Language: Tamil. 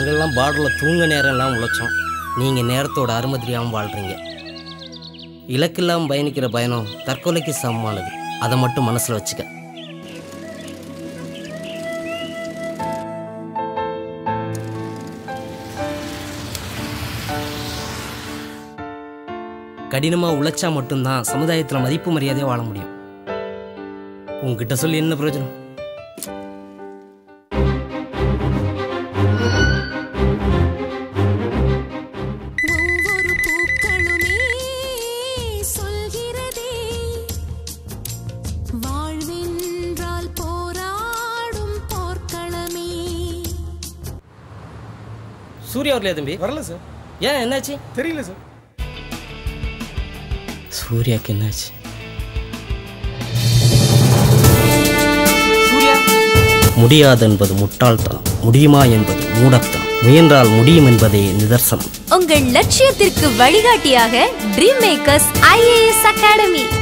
நாங்கள்லாம் பார்டரில் தூங்க நேரம்லாம் உழைச்சோம் நீங்கள் நேரத்தோட அருமை தெரியாமல் வாழ்கிறீங்க இலக்கில்லாமல் பயணிக்கிற பயணம் தற்கொலைக்கு சமமானது அதை மட்டும் மனசில் வச்சுக்க கடினமாக உழைச்சா மட்டும்தான் சமுதாயத்தில் மதிப்பு மரியாதையாக வாழ முடியும் உங்ககிட்ட சொல்லி என்ன பிரயோஜனம் ஒவ்வொரு பூக்களுமே சொல்கிறதே வாழ்வென்றால் போராடும் போர்க்களமே சூர்யா வரலையா தம்பி வரல சார் ஏன் என்னாச்சு தெரியல சார் சூர்யாக்கு என்னாச்சு சூர்யா முடியாது என்பது முட்டாள்தனம் முடியுமா என்பது மூடத்தனம் முயன்றால் முடியும் என்பதே நிதர்சனம் உங்கள் லட்சியத்திற்கு வழிகாட்டியாக ட்ரீம் மேக்கர்ஸ் ஐஏஎஸ் அகாடமி